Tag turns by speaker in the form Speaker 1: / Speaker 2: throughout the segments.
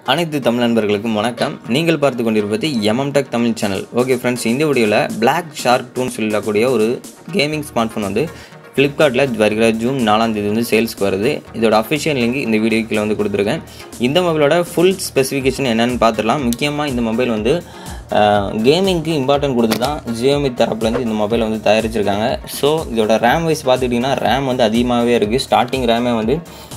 Speaker 1: அனைத்து தமிழ் நண்பர்களுக்கும் வணக்கம் நீங்கள் பார்த்து கொண்டிருப்பது MM tech Tamil channel okay friends இந்த வீடியோவில் பிளாக் ஷார்க் டூன்னு சொல்லக்கூடிய ஒரு கேமிங் ஸ்மார்ட் ஃபோன் வந்து ஃப்ளிப்கார்ட்டில் வருகிற ஜூன் நாலாம் தேதி வந்து சேல்ஸ்க்கு வருது இதோட அஃபிஷியல் லிங்க் இந்த வீடியோ கீழே வந்து கொடுத்துருக்கேன் இந்த மொபைலோட ஃபுல் ஸ்பெசிஃபிகேஷன் என்னென்னு பார்த்துடலாம் முக்கியமாக இந்த மொபைல் வந்து கேமிங்க்கு இம்பார்ட்டன்ட் கொடுத்து தான் ஜியோமி தரப்புலேருந்து இந்த மொபைலை வந்து தயாரிச்சிருக்காங்க ஸோ இதோட ரேம் வைஸ் பார்த்துக்கிட்டிங்கன்னா ரேம் வந்து அதிகமாகவே இருக்குது ஸ்டார்டிங் ரேமே வந்து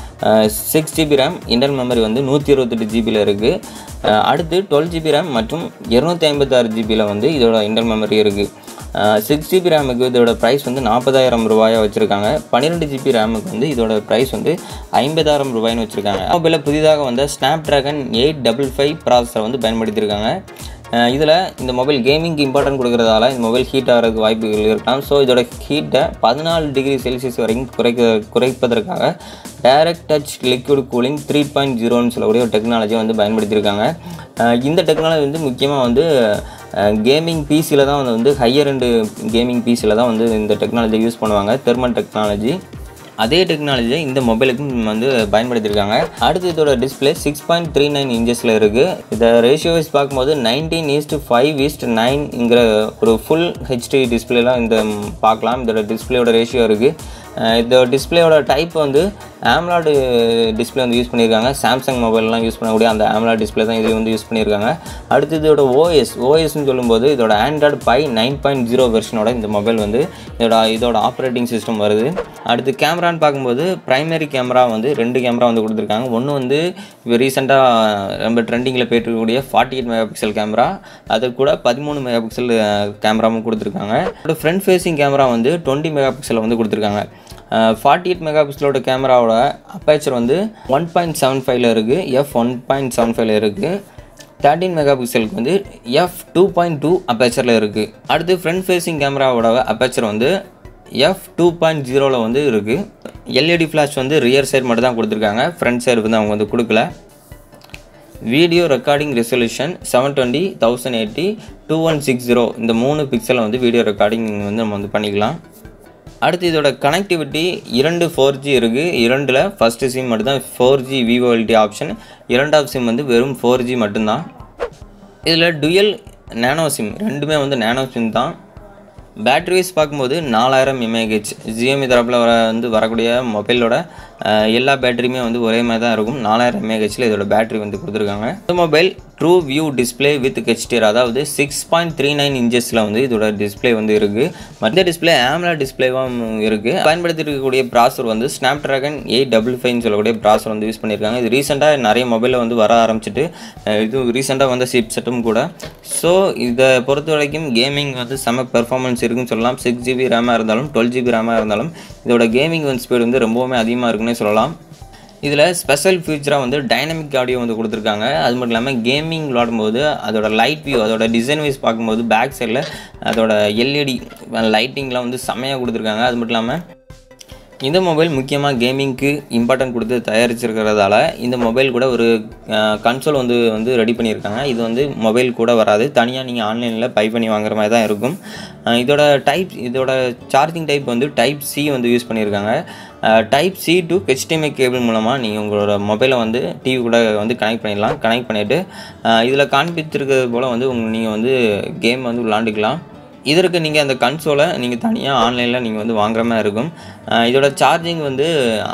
Speaker 1: six GB RAM internal memory வந்து நூற்றி இருபத்தெட்டு ஜிபியில் இருக்குது அடுத்து டுவெல் ஜிபி ரேம் மற்றும் இரநூத்தி ஐம்பத்தாறு ஜிபியில் வந்து இதோட இன்டர்னல் மெமரி இருக்குது சிக்ஸ் ஜிபி ரேமுக்கு இதோட ப்ரைஸ் வந்து நாற்பதாயிரம் ரூபாயாக வச்சுருக்காங்க பன்னிரெண்டு ஜிபி ரேமுக்கு வந்து இதோட ப்ரைஸ் வந்து ஐம்பதாயிரம் ரூபாய்னு வச்சுருக்காங்க மொபைலில் புதிதாக வந்த Snapdragon eight double five ப்ராசஸரை வந்து பயன்படுத்தியிருக்காங்க இதில் இந்த மொபைல் கேமிங்க்கு இம்பார்ட்டன்ட் கொடுக்குறதால இந்த மொபைல் ஹீட் ஆகிறதுக்கு வாய்ப்புகள் இருக்கலாம் ஸோ இதோட ஹீட்டை பதினாலு டிகிரி செல்சியஸ் வரைக்கும் குறைக்க குறைப்பதற்காக direct touch liquid cooling three point ஜீரோன்னு சொல்லக்கூடிய ஒரு டெக்னாலஜியை வந்து பயன்படுத்தியிருக்காங்க இந்த டெக்னாலஜி வந்து முக்கியமாக வந்து கேமிங் பிசியில் தான் வந்து ஹையர் அண்டு கேமிங் பிசியில் தான் வந்து இந்த டெக்னாலஜி யூஸ் பண்ணுவாங்க தெர்மல் டெக்னாலஜி அதே டெக்னாலஜியை இந்த மொபைலுக்கும் வந்து பயன்படுத்தியிருக்காங்க அடுத்து இதோட display six point three nine இன்ச்சஸில் இருக்குது இதை ரேஷியோ வைஸ் பார்க்கும்போது நைன்டீன் ஈஸ்ட் ஃபைவ் ஈஸ்ட் நைன்ங்கிற ஒரு ஃபுல் ஹெச்டி டிஸ்பிளேலாம் இந்த பார்க்கலாம் இதோட டிஸ்பிளேயோட ரேஷியோ இருக்குது இந்த டிஸ்பிளேயோட டைப் வந்து ஆம்லாடு டிஸ்பிளே வந்து யூஸ் பண்ணியிருக்காங்க சாம்சங் மொபைல்லாம் யூஸ் பண்ணக்கூடிய அந்த ஆம்லாட் டிஸ்பிளே தான் இது வந்து யூஸ் பண்ணியிருக்காங்க அடுத்து இதோட ஓஎஸ் ஓஎஸ்ன்னு சொல்லும்போது இதோட Android pie nine point zero வெர்ஷனோட இந்த மொபைல் வந்து இதோட இதோட ஆப்ரேட்டிங் சிஸ்டம் வருது அடுத்து கேமரான்னு பார்க்கும்போது ப்ரைமரி கேமரா வந்து ரெண்டு கேமரா வந்து கொடுத்துருக்காங்க ஒன்று வந்து இப்போ ரீசெண்டாக ரொம்ப ட்ரெண்டிங்கில் போயிட்டு இருக்கக்கூடிய forty eight megapixel camera அது கூட பதிமூணு மெகா பிக்சல் கேமராவும் கொடுத்துருக்காங்க அதோட ஃப்ரண்ட் ஃபேஸிங் கேமரா வந்து டுவெண்ட்டி மெகா பிக்சல் வந்து கொடுத்துருக்காங்க ஃபார்ட்டி எயிட் மெகா பிக்சலோட கேமராவோட அப்பேச்சர் வந்து ஒன் பாயிண்ட் செவன் ஃபைவ்ல இருக்குது எஃப் ஒன் பாயிண்ட் செவன் ஃபைவ்ல இருக்குது தேர்ட்டின் மெகா பிக்சலுக்கு வந்து எஃப் டூ பாயிண்ட் டூ அப்பேச்சரில் இருக்குது அடுத்து ஃப்ரண்ட் ஃபேஸிங் கேமராவோட அப்பேச்சர் வந்து எஃப் டூ பாயிண்ட் ஜீரோவில் வந்து இருக்குது எல்இடி ஃப்ளாஷ் வந்து ரியர் சைடு மட்டும் தான் கொடுத்துருக்காங்க ஃப்ரண்ட் சைடு வந்து அவங்க வந்து கொடுக்கல video recording resolution seven twenty thousand eighty two one six zero இந்த மூணு பிக்சலில் வந்து வீடியோ ரெக்கார்டிங் வந்து நம்ம வந்து பண்ணிக்கலாம் அடுத்து இதோட கனெக்டிவிட்டி இரண்டு ஃபோர் ஜி இருக்குது இரண்டில் ஃபஸ்ட்டு சிம் மட்டும்தான் ஃபோர் ஜி விவோஎல்டி ஆப்ஷன் இரண்டாவது சிம் வந்து வெறும் ஃபோர் ஜி மட்டும்தான் இதில் டுயல் நேனோ சிம் ரெண்டுமே வந்து நேனோ சிம் தான் பேட்ரி வைஸ் பார்க்கும்போது நாலாயிரம் எம்ஏஹெச் ஜிஎம்இ தரப்பில் வர வந்து வரக்கூடிய மொபைலோட எல்லா பேட்டரியுமே வந்து ஒரே மாதிரி தான் இருக்கும் நாலாயிரம் எம்ஏஹெச்சில் இதோட பேட்டரி வந்து கொடுத்துருக்காங்க இந்த mobile true view display with HDR அதாவது சிக்ஸ் பாயிண்ட் த்ரீ நைன் இன்ச்சஸில் வந்து இதோட டிஸ்பிளே வந்து இருக்குது மற்ற டிஸ்பிளே ஆம்லா டிஸ்பிளேவும் இருக்குது பயன்படுத்தி இருக்கக்கூடிய ப்ராசர் வந்து ஸ்னாப் ட்ராகன் எயிட் டபுள் ஃபைவ்னு சொல்லக்கூடிய ப்ராசர் வந்து யூஸ் பண்ணியிருக்காங்க இது ரீசெண்டாக நிறைய மொபைலில் வந்து வர ஆரம்பிச்சிட்டு இது ரீசெண்டாக வந்த சிப் செட்டும் கூட ஸோ இதை பொறுத்த வரைக்கும் கேமிங் வந்து செம பெர்ஃபார்மன்ஸ் இருக்குன்னு சொல்லலாம் சிக்ஸ் ஜிபி ரேமாக இருந்தாலும் டுவெல் ஜிபி ரேமாக இருந்தாலும் இதோட கேமிங் வந்து ஸ்பீடு வந்து ரொம்பவுமே அதிகமாக இருக்குன்னே சொல்லலாம் இதில் ஸ்பெஷல் ஃபீச்சராக வந்து டைனமிக் ஆடியோ வந்து கொடுத்துருக்காங்க அது மட்டும் இல்லாமல் கேமிங் விளாடும்போது அதோட லைட் வியூ அதோட டிசைன் வைஸ் பார்க்கும்போது பேக் சைடில் அதோட எல்இடி லைட்டிங்லாம் வந்து செம்மையாக கொடுத்துருக்காங்க அது மட்டும் இல்லாமல் இந்த மொபைல் முக்கியமாக கேமிங்க்கு இம்பார்ட்டன்ட் கொடுத்து தயாரிச்சிருக்கிறதால இந்த மொபைல் கூட ஒரு கன்சோல் வந்து வந்து ரெடி பண்ணியிருக்காங்க இது வந்து மொபைல் கூட வராது தனியாக நீங்கள் ஆன்லைனில் பை பண்ணி வாங்குற மாதிரி தான் இருக்கும் இதோட டைப் இதோட சார்ஜிங் டைப் வந்து டைப் சி வந்து யூஸ் பண்ணியிருக்காங்க type C to HDMI cable மூலமாக நீங்கள் உங்களோட மொபைலை வந்து டிவி கூட வந்து கனெக்ட் பண்ணிடலாம் கனெக்ட் பண்ணிவிட்டு இதில் காண்பித்திருக்கிறது போல் வந்து உங்கள் நீங்கள் வந்து கேம் வந்து விளாண்டுக்கலாம் இதற்கு நீங்கள் அந்த கன்சோலை நீங்கள் தனியாக ஆன்லைனில் நீங்கள் வந்து வாங்குற மாதிரி இருக்கும் இதோட சார்ஜிங் வந்து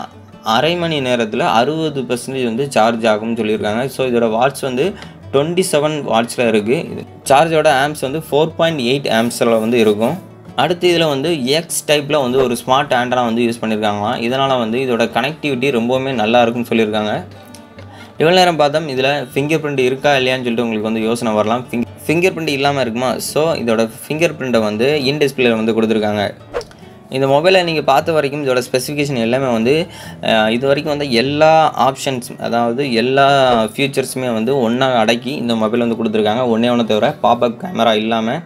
Speaker 1: அரை மணி நேரத்தில் அறுபது பர்சன்டேஜ் வந்து சார்ஜ் ஆகும்னு சொல்லியிருக்காங்க ஸோ இதோட வாட்ச் வந்து டுவெண்ட்டி செவன் வாட்ஸில் இருக்குது சார்ஜோட ஆம்ஸ் வந்து ஃபோர் பாயிண்ட் எயிட் ஆம்ஸில் வந்து இருக்கும் அடுத்து இதில் வந்து எக்ஸ் டைப்பில் வந்து ஒரு ஸ்மார்ட் ஆண்ட்ரா வந்து யூஸ் பண்ணியிருக்காங்களாம் இதனால் வந்து இதோட கனெக்டிவிட்டி ரொம்பவுமே நல்லா இருக்குன்னு சொல்லியிருக்காங்க இவ்வளோ நேரம் பார்த்தோம் இதில் ஃபிங்கர் பிரிண்ட் இருக்கா இல்லையான்னு சொல்லிட்டு உங்களுக்கு வந்து யோசனை வரலாம் ஃபிங் ஃபிங்கர் பிரிண்ட் இல்லாமல் இருக்குமா ஸோ இதோட ஃபிங்கர் பிரிண்ட்டை வந்து இன் டிஸ்பிளே வந்து கொடுத்துருக்காங்க இந்த மொபைலை நீங்கள் பார்த்த வரைக்கும் இதோட ஸ்பெசிஃபிகேஷன் எல்லாமே வந்து இது வரைக்கும் வந்து எல்லா ஆப்ஷன்ஸ் அதாவது எல்லா ஃபியூச்சர்ஸுமே வந்து ஒன்றா அடக்கி இந்த மொபைல் வந்து கொடுத்துருக்காங்க ஒன்றே ஒன்று தவிர பாப்அப் கேமரா இல்லாமல்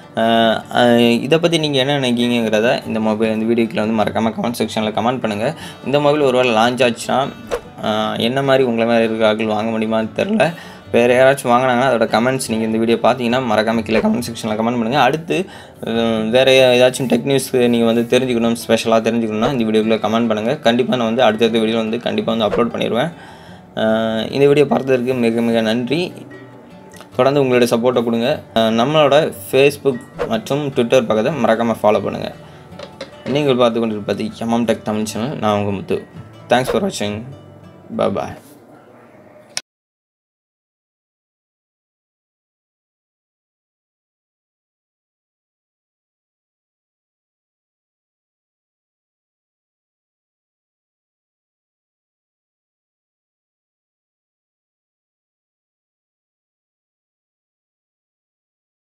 Speaker 1: இதை பற்றி நீங்கள் என்ன நினைக்கிங்கிறத இந்த மொபைல் இந்த வீடியோக்கில் வந்து மறக்காமல் கமெண்ட் செக்ஷனில் கமெண்ட் பண்ணுங்கள் இந்த மொபைல் ஒருவேளை லான்ச் ஆச்சுன்னா என்ன மாதிரி உங்களை மாதிரி இருக்க ஆட்கள் வாங்க முடியுமான்னு தெரில வேறு யாராச்சும் வாங்கினாங்கன்னா அதோட கமெண்ட்ஸ் நீங்கள் இந்த வீடியோ பார்த்தீங்கன்னா மறக்காமல் கீழே கமெண்ட் செக்ஷனில் கமெண்ட் பண்ணுங்கள் அடுத்து வேறு ஏதாச்சும் டெக் நியூஸ் நீங்கள் வந்து தெரிஞ்சுக்கணும் ஸ்பெஷலாக தெரிஞ்சுக்கணும்னா இந்த வீடியோக்குள்ளே கமெண்ட் பண்ணுங்கள் கண்டிப்பாக நான் வந்து அடுத்தடுத்த வீடியோ வந்து கண்டிப்பாக வந்து அப்லோட் பண்ணிடுவேன் அஹ் இந்த வீடியோ பார்த்ததற்கு மிக மிக நன்றி தொடர்ந்து உங்களுடைய சப்போர்ட்டை கொடுங்க அஹ் நம்மளோட ஃபேஸ்புக் மற்றும் ட்விட்டர் பக்கத்தை மறக்காமல் ஃபாலோ பண்ணுங்கள் நீங்கள் பார்த்து கொண்டிருப்பது எம்எம் டெக் தமிழ் சேனல் நான் உங்கள் முத்து தேங்க்ஸ் ஃபார் வாட்சிங் பாய்